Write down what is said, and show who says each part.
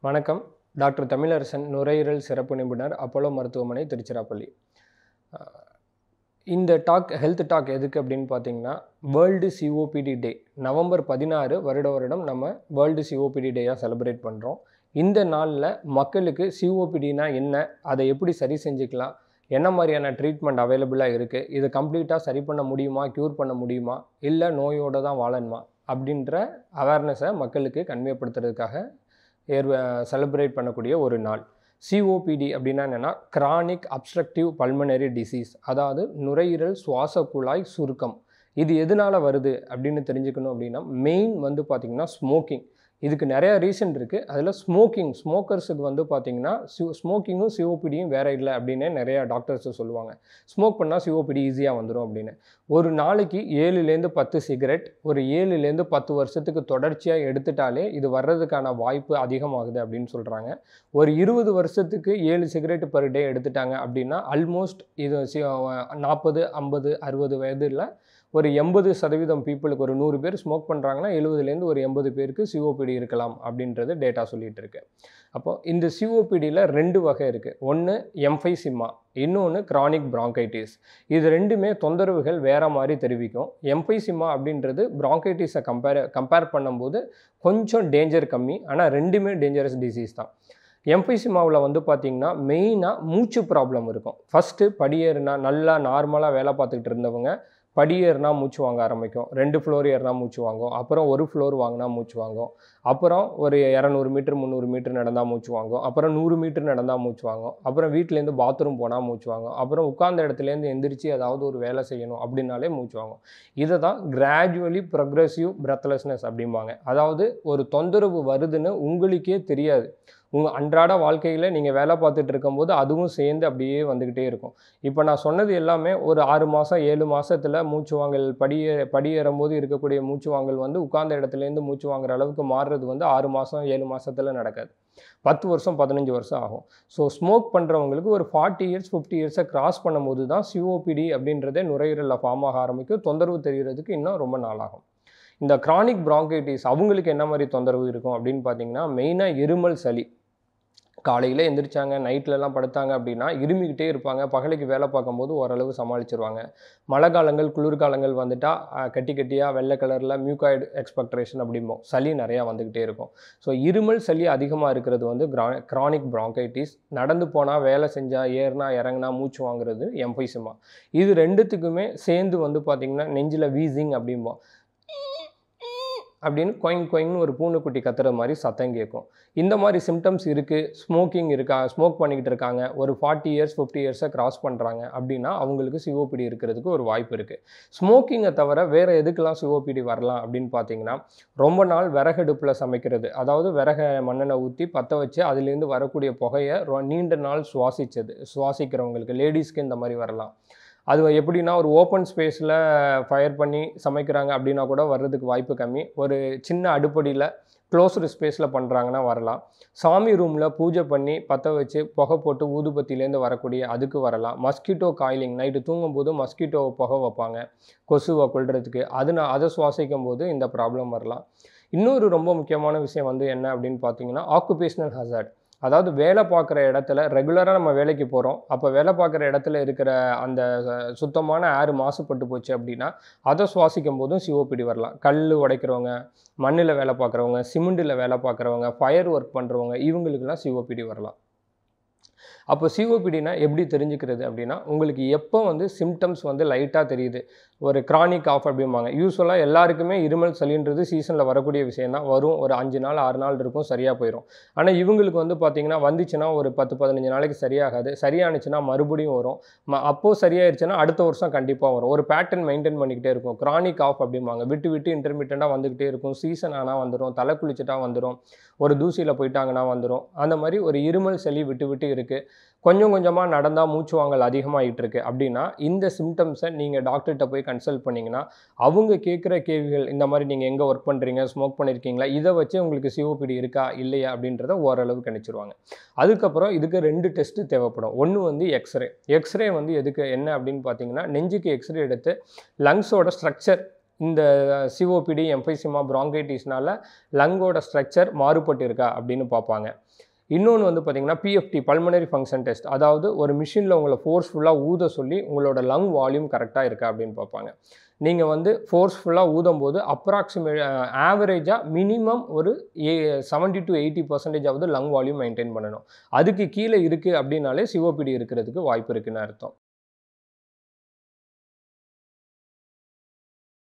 Speaker 1: வணக்கம் டாக்டர் தமிழரசன் நுரையீரல் சிறப்பு நிபுணர் அப்போலோ மருத்துவமனை திருச்சிராப்பள்ளி அஹ், இந்த டாக் ஹெல்த் டாக் எதுக்கு அப்படின்னு பார்த்தீங்கன்னா வேர்ல்டு சிஓபிடி டே நவம்பர் பதினாறு வருட வருடம் நம்ம வேர்ல்டு சிஓபிடி டேயாக செலிப்ரேட் பண்ணுறோம் இந்த நாளில் மக்களுக்கு சிஓபிடினா என்ன அதை எப்படி சரி செஞ்சுக்கலாம் என்ன மாதிரியான ட்ரீட்மெண்ட் அவைலபிளாக இருக்குது இதை கம்ப்ளீட்டாக சரி பண்ண முடியுமா க்யூர் பண்ண முடியுமா இல்லை நோயோடு தான் வாழணுமா அப்படின்ற அவேர்னஸை மக்களுக்கு கன்வேப்படுத்துறதுக்காக ஏர் செலிப்ரேட் பண்ணக்கூடிய ஒரு நாள் சிஓபிடி அப்படின்னா என்னென்னா கிரானிக் அப்ஸ்ட்ரக்டிவ் பல்மனரி டிசீஸ் அதாவது நுரையீரல் சுவாச குழாய் சுருக்கம் இது எதனால் வருது அப்படின்னு தெரிஞ்சுக்கணும் அப்படின்னா மெயின் வந்து பார்த்திங்கன்னா ஸ்மோக்கிங் இதுக்கு நிறையா ரீசன் இருக்குது அதில் ஸ்மோக்கிங் ஸ்மோக்கர்ஸுக்கு வந்து பார்த்திங்கன்னா சி ஸ்மோக்கிங்கும் சிஓபிடியும் வேற இல்லை அப்படின்னு நிறையா டாக்டர்ஸ் சொல்லுவாங்க ஸ்மோக் பண்ணால் சிஓபிடி ஈஸியாக வந்துடும் அப்படின்னு ஒரு நாளைக்கு ஏழுலேருந்து பத்து சிகரெட் ஒரு ஏழுலேருந்து பத்து வருஷத்துக்கு தொடர்ச்சியாக எடுத்துட்டாலே இது வர்றதுக்கான வாய்ப்பு அதிகமாகுது அப்படின்னு சொல்கிறாங்க ஒரு இருபது வருஷத்துக்கு ஏழு சிகரெட் பர் டே எடுத்துட்டாங்க அப்படின்னா ஆல்மோஸ்ட் இது நாற்பது ஐம்பது அறுபது வயதில் ஒரு எண்பது சதவீதம் பீப்புளுக்கு ஒரு நூறு பேர் ஸ்மோக் பண்ணுறாங்கன்னா எழுபதுலேருந்து ஒரு எண்பது பேருக்கு சிஓபிடி இருக்கலாம் அப்படின்றது டேட்டா சொல்லிட்டு இருக்கு அப்போ இந்த சிஓபிடியில் ரெண்டு வகை இருக்குது ஒன்று எம்ஃபைசிமா இன்னொன்று கிரானிக் bronchitis இது ரெண்டுமே தொந்தரவுகள் வேற மாதிரி தெரிவிக்கும் எம்ஃபைசிமா அப்படின்றது bronchitis-அ கம்பேர் கம்பேர் பண்ணும்போது கொஞ்சம் டேஞ்சர் கம்மி ஆனால் ரெண்டுமே டேஞ்சரஸ் டிசீஸ் தான் எம்ஃபைசிமாவில் வந்து பார்த்திங்கன்னா மெயினாக மூச்சு ப்ராப்ளம் இருக்கும் ஃபஸ்ட்டு படியேறுனா நல்லா நார்மலாக வேலை பார்த்துக்கிட்டு இருந்தவங்க படியேறினா மூச்சு வாங்க ஆரம்பிக்கும் ரெண்டு ஃப்ளோர் ஏறினா மூச்சு வாங்கும் அப்புறம் ஒரு ஃப்ளோர் வாங்கினா மூச்சு வாங்கும் அப்புறம் ஒரு இரநூறு மீட்டர் முந்நூறு மீட்டர் நடந்தால் மூச்சு வாங்கும் அப்புறம் நூறு மீட்டர் நடந்தால் மூச்சு வாங்கும் அப்புறம் வீட்டிலேருந்து பாத்ரூம் போனால் மூச்சு வாங்கும் அப்புறம் உட்கார்ந்த இடத்துலேருந்து எந்திரிச்சு ஏதாவது ஒரு வேலை செய்யணும் அப்படின்னாலே மூச்சு வாங்கும் இதை தான் கிராஜுவலி ப்ரொக்ரெசிவ் பிரெத்லெஸ்னஸ் அப்படிம்பாங்க அதாவது ஒரு தொந்தரவு வருதுன்னு உங்களுக்கே தெரியாது உங்கள் அன்றாட வாழ்க்கையில் நீங்கள் வேலை பார்த்துட்டு இருக்கும்போது அதுவும் சேர்ந்து அப்படியே வந்துக்கிட்டே இருக்கும் இப்போ நான் சொன்னது எல்லாமே ஒரு ஆறு மாதம் ஏழு மாதத்தில் மூச்சு வாங்கல் படியே படியேறும்போது இருக்கக்கூடிய மூச்சு வாங்கல் வந்து உட்கார்ந்த இடத்துலேருந்து மூச்சு வாங்குற அளவுக்கு மாறுறது வந்து ஆறு மாதம் ஏழு மாதத்தில் நடக்காது பத்து வருஷம் பதினஞ்சு வருஷம் ஆகும் ஸோ ஸ்மோக் பண்ணுறவங்களுக்கு ஒரு ஃபார்ட்டி இயர்ஸ் ஃபிஃப்டி இயர்ஸை கிராஸ் பண்ணும்போது தான் சிஓபிடி அப்படின்றதே நுரையீரலில் ஃபார்ம் ஆக ஆரம்பிக்கும் தொந்தரவு தெரிகிறதுக்கு இன்னும் ரொம்ப நாளாகும் இந்த கிரானிக் bronchitis அவங்களுக்கு என்ன மாதிரி தொந்தரவு இருக்கும் அப்படின்னு பார்த்தீங்கன்னா மெயினாக இருமல் சளி காலையில் எந்திரிச்சாங்க நைட்லலாம் படுத்தாங்க அப்படின்னா இருமிக்கிட்டே இருப்பாங்க பகலைக்கு வேலை பார்க்கும்போது ஓரளவு சமாளிச்சிருவாங்க மழை காலங்கள் குளிர்காலங்கள் வந்துட்டால் அஹ், கட்டி கட்டியாக வெள்ளை கலரில் மியூகாய்டு எக்ஸ்பெக்ட்ரேஷன் அப்படிம்போம் சளி நிறையா வந்துக்கிட்டே இருக்கும் ஸோ இருமல் சளி அதிகமாக இருக்கிறது வந்து கிரா கிரானிக் bronchitis நடந்து போனால் வேலை செஞ்சால் ஏறினா இறங்குனா மூச்சு வாங்குறது எம்பைசிமா இது ரெண்டுத்துக்குமே சேர்ந்து வந்து பார்த்திங்கன்னா நெஞ்சில் வீசிங் அப்படிம்போம் அப்படின்னு கொயிங் கொயிங்னு ஒரு பூனைக்குட்டி கத்துற மாதிரி சத்தம் கேட்கும் இந்த மாதிரி சிம்டம்ஸ் இருக்குது ஸ்மோக்கிங் இருக்கா ஸ்மோக் பண்ணிக்கிட்டு இருக்காங்க ஒரு ஃபார்ட்டி இயர்ஸ் ஃபிஃப்டி இயர்ஸை கிராஸ் பண்ணுறாங்க அப்படின்னா அவங்களுக்கு சிஓபிடி இருக்கிறதுக்கு ஒரு வாய்ப்பு இருக்குது ஸ்மோக்கிங்கை தவிர வேறு எதுக்கெல்லாம் சிஓபிடி வரலாம் அப்படின்னு பார்த்தீங்கன்னா ரொம்ப நாள் விறகடுப்பில் சமைக்கிறது அதாவது விறக மண்ணெண்ணெய் ஊற்றி பற்ற வச்சு அதுலேருந்து வரக்கூடிய புகையை ரொ- நீண்ட நாள் சுவாசிச்சது சுவாசிக்கிறவங்களுக்கு லேடிஸ்க்கு இந்த மாதிரி வரலாம் அது எப்படின்னா ஒரு ஓப்பன் ஸ்பேஸில் ஃபயர் பண்ணி சமைக்கிறாங்க அப்படின்னா கூட வர்றதுக்கு வாய்ப்பு கம்மி ஒரு சின்ன அடுப்படியில் க்ளோஸ்டு ஸ்பேஸில் பண்ணுறாங்கன்னா வரலாம் சாமி ரூமில் பூஜை பண்ணி பற்ற வச்சு புகை போட்டு ஊதுபத்திலேருந்து வரக்கூடிய அதுக்கு வரலாம் மஸ்கிட்டோ காயிலிங் நைட்டு தூங்கும்போது மஸ்கிட்டோ புகை வைப்பாங்க கொசுவை கொல்றதுக்கு அது நான் அதை சுவாசிக்கும் போது இந்த ப்ராப்ளம் வரலாம் இன்னொரு ரொம்ப முக்கியமான விஷயம் வந்து என்ன அப்படின்னு பார்த்தீங்கன்னா ஆக்குபேஷனல் ஹசார்ட் அதாவது வேலை பார்க்குற இடத்துல ரெகுலராக நம்ம வேலைக்கு போகிறோம் அப்போ வேலை பார்க்குற இடத்துல இருக்கிற அந்த அஹ், சுத்தமான ஏர் மாசுபட்டு போச்சு அப்படின்னா அதை சுவாசிக்கும் போதும் சிஓபிடி வரலாம் கல் உடைக்கிறவங்க மண்ணில் வேலை பார்க்குறவங்க சிமெண்டில் வேலை பார்க்குறவங்க ஃபயர் ஒர்க் பண்ணுறவங்க இவங்களுக்கெல்லாம் சிஓபிடி வரலாம் அப்போ சிஓபிடினா எப்படி தெரிஞ்சுக்கிறது அப்படின்னா உங்களுக்கு எப்போ வந்து சிம்டம்ஸ் வந்து லைட்டாக தெரியுது ஒரு கிரானிக் ஆஃப் அப்படிம்பாங்க யூஸ்வலாக எல்லாருக்குமே இருமல் சளின்றது சீசனில் வரக்கூடிய விஷயம் தான் வரும் ஒரு அஞ்சு நாள் ஆறு நாள் இருக்கும் சரியாக போயிடும் ஆனால் இவங்களுக்கு வந்து பார்த்திங்கன்னா வந்துச்சுன்னா ஒரு பத்து பதினஞ்சு நாளைக்கு சரியாகாது சரியானுச்சுன்னா மறுபடியும் வரும் ம அப்போது சரியாயிருச்சுன்னா அடுத்த வருஷம் கண்டிப்பாக வரும் ஒரு பேட்டர்ன் மெயின்டைன் பண்ணிக்கிட்டே இருக்கும் கிரானிக் ஆஃப் அப்படிம்பாங்க விட்டு விட்டு இன்டர்மீடியண்ட்டாக வந்துக்கிட்டே இருக்கும் சீசன் ஆனால் வந்துடும் தலை குளிச்சுட்டா வந்துடும் ஒரு தூசியில் போயிட்டாங்கன்னா வந்துடும் அந்த மாதிரி ஒரு இருமல் சளி விட்டு விட்டு இருக்குது கொஞ்சம் கொஞ்சமாக நடந்தால் மூச்சு வாங்கல் அதிகமாகிட்டு இருக்கு அப்படின்னா இந்த சிம்டம்ஸை நீங்கள் டாக்டர்கிட்ட போய் கன்சல்ட் பண்ணிங்கன்னா அவங்க கேட்குற கேள்விகள் இந்த மாதிரி நீங்கள் எங்கே ஒர்க் பண்ணுறீங்க ஸ்மோக் பண்ணியிருக்கீங்களா இதை வச்சு உங்களுக்கு சிஓபிடி இருக்கா இல்லையா அப்படின்றத ஓரளவு கணிச்சிருவாங்க அதுக்கப்புறம் இதுக்கு ரெண்டு டெஸ்ட்டு தேவைப்படும் ஒன்று வந்து எக்ஸ்ரே எக்ஸ்ரே வந்து எதுக்கு என்ன அப்படின்னு பார்த்தீங்கன்னா நெஞ்சுக்கு எக்ஸ்ரே எடுத்து லங்ஸோட ஸ்ட்ரக்சர் இந்த சிஓபிடி எம்பைசிமா ப்ராங்கைட்டிஸ்னால லங்கோட ஸ்ட்ரக்சர் மாறுபட்டு இருக்கா அப்படின்னு பார்ப்பாங்க இன்னொன்று வந்து பார்த்தீங்கன்னா பிஎஃப்டி பல்மனரி ஃபங்க்ஷன் டெஸ்ட் அதாவது ஒரு மிஷினில் உங்களை ஃபோர்ஸ்ஃபுல்லாக ஊத சொல்லி உங்களோட லங் வால்யூம் கரெக்டாக இருக்கா அப்படின்னு பார்ப்பாங்க நீங்கள் வந்து ஃபோர்ஸ்ஃபுல்லாக ஊதும் போது அப்ராக்சிமேட் ஆவரேஜாக மினிமம் ஒரு a seventy to eighty percentage ஆகுது லங் வால்யூம் மெயின்டைன் பண்ணணும் அதுக்கு கீழே இருக்குது அப்படின்னாலே சிஓபிடி இருக்கிறதுக்கு வாய்ப்பு இருக்குன்னு அர்த்தம்